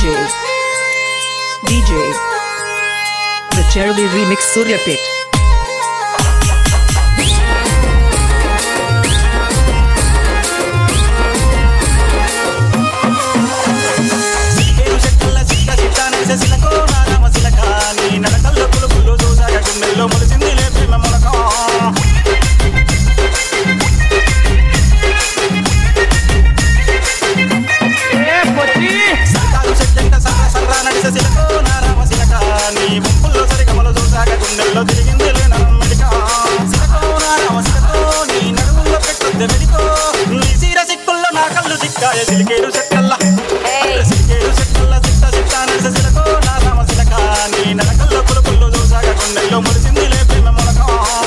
DJ DJ The Cherry Remix Surya Pit సిలికేరు చెక్కల చిక్క చిట్ట నడిసే సిలకో నారామ సిలక నీ నడకల్లో పులుపులు చూసాక గుండెల్లో మొలిసింది లే ప్రేమ మొలక సరకారు చెట్టంట సర్ర సర్ర నడిసే సిలకో నారామ సిలక నీ ముప్పుల్లో సరిగమలు చూసాక గుండెల్లో తిరిగింది లే నమ్మడిక సిలకో నారామ సిలకో నీ నడుముల్లో పెట్టొద్దు మెడికో నీ సీర సిక్కుల్లో నా కళ్ళు సిక్కాయ సిలికేరు చెక్కల్లా సిలికేరు చెక్కల్ల సిట్ట సిట్ట నడిసే సిలకో నారామ సిలక నీ నడకల్లో పులుపుల్లో చూసాక గుండెల్లో మొలిసింది లే ప్రేమ మొలక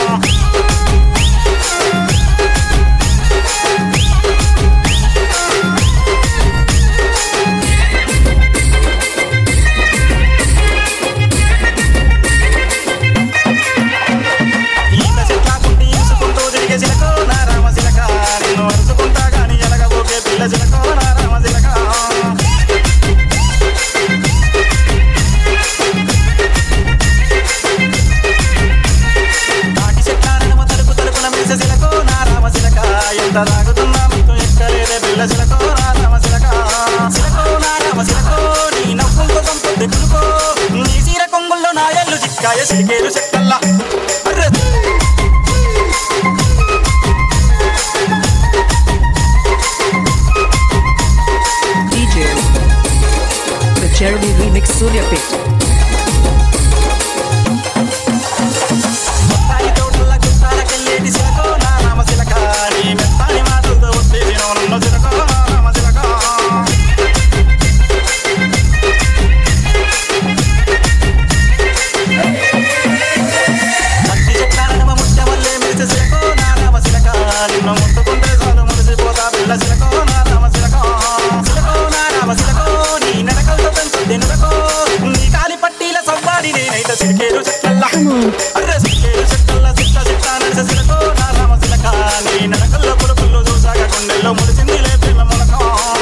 ఈత చెట్ల పుట్టి ఈసుకుంటూ తిరిగే చిలకో నా రామ చిలక నిన్ను అరుచుకుంటా గాని ఎలగబోకే పిల్ల చిలకో నా రామ చిలక తాటి చెట్ల నడుమ తలుపు తలుపున మెరిసే చిలకో నా రామ చిలక ఎంత తాగుతున్నా మీకు ఎక్కలేదే పిల్ల చిలకో నా రామ చిలక చిలకో నా రామ చిలకో నీ నవ్వులతో సంపొద్దు పిలుకో నీ చీర కొంగుల్లో నా ఎల్లు చిక్కాయ సిలికేరు చెక్కల్లా అర్రె DJ The Cherry Remix Surya Pit మొత్తాయి తోటల గుట్టాలకెళ్ళేటి సిలకో నా రామ సిలక నీ మెత్తాని మాటలతో వచ్చేసి నన్ను సిలకో నా రామ సిలక మట్టి చెట్ల నడుమ ముట్ట వల్లే మెరిసే సిలకో నా రామ సిలక నిన్ను ముట్టుకుంటే చాలు మురిసిపోతా పిల్ల సిలకో నా రామ సిలక సిలకో నా రామ సిలకో నీ నడకలతో పెంచుద్ది నురకో నీ కాలి పట్టీల సవ్వాడి నేనైతే సిలికేరు చెట్లల్లా అర్రె సిలికేరు చెట్లల్లా సిట్ట సిట్ట నడిసే సిలకో నా రామ సిలక నీ నడకల్లో పులుపుల్లో చూసాక గుండెల్లో ముడిసింది లే ప్రేమ మొలక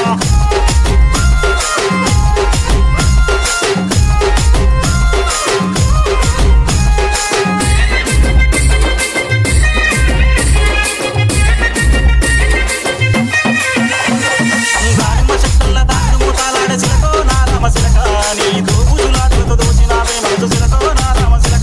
దానిమ్మ చెట్టుల్ల దాని మూటాలాడే సిలకో నా రామ సిలక నీ దోబుజులాటలతో దోచినావే మనసు సిలకో నా రామ సిలక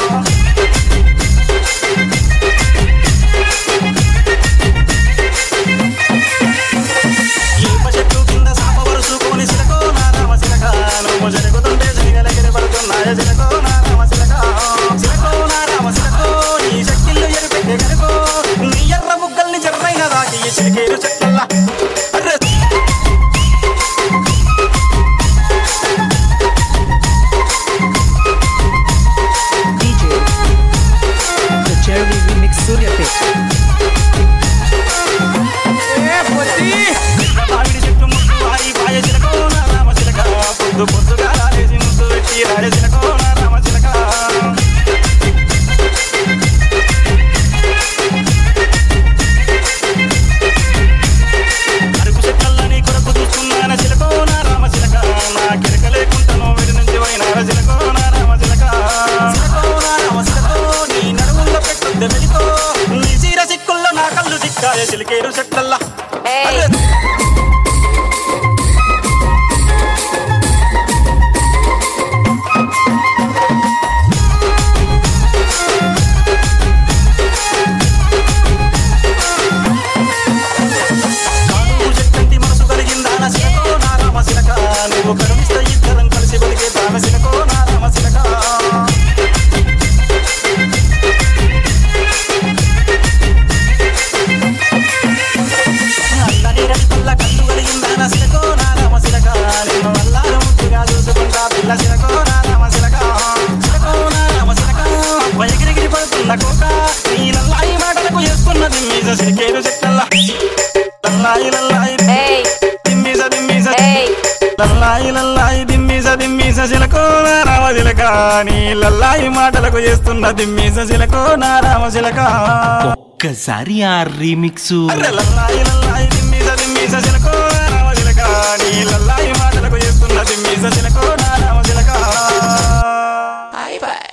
ఈప చెట్టు కింద సాప వరుసుకొని సిలకో నా రామ సిలక నువ్వు జరుగుతుంటే జగలగిరి పడుతున్నాయ సిలకో నా రామ సిలక సిలకో నా రామ సిలకో నీ శక్తిల్లో ఎరుపెట్టే కనుకో నీ ఎర్ర ముగ్గల్ని జర్రైన దాకి ఈ సిలికేరు చెట్లల్లా అర్రె DJ The Cherry Remix Surya Pit మామిడి చెట్టు ముట్టు వారి పాయ చిలకో నా రామ చిలక పొద్దు పొద్దుగా రాలేసి ముద్దు పెట్టి రాడే చిలకో నా రామ చిలక అరుకు చెట్లని కొరకు చూస్తున్నాన చిలకో నా రామ చిలక నా కిరక లేకుంటాను వీడి నుంచి పోయినార చిలకో నా రామ చిలక చిలకో నా రామ చిలకో నీ నడుముల్లో పెట్టొద్దు మెలికో నీ చీర సిక్కుల్లో నా కళ్ళు సిక్కాయ చిలికేరు చెట్లల్లా అర్రె కాను చెట్టంటి మనసు కలిగిందా నా సిలకో నా రామ సిలక నువ్వు కరుణిస్తే ఇద్దరం కలిసి బతికే దాన సిలకో నా రామ సిలక అల్లని రడిపల్ల కళ్ళు కలిగిందా నా సిలకో నా రామ సిలక నిన్ను అల్లారు ముద్దుగా చూసుకుంటా పిల్ల సిలకో నా రామ సిలక సిలకో నా రామ సిలక ఎగిరిగిరి పడుతున్న కోక నీ లల్లాయి మాటలకు చేసుకున్నది మీజ సిలికేరు చెట్టల్లా లల్లాయి లల్లాయి Hey, దిమ్మీస దిమ్మీస hey, లల్లాయి లల్లాయి దిమ్మీస దిమ్మీస చిలకో నా రామ చిలక నీ లల్లాయి మాటలకు చేస్తున్న దిమ్మీస చిలకో నా రామ చిలక ఒక్కసారి ఆ రీమిక్స్ అర్రె లల్లాయి లల్లాయి దిమ్మీస దిమ్మీస చిలకో నా రామ చిలక నీ లల్లాయి మాటలకు చేస్తున్న దిమ్మీస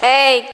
ఏయ్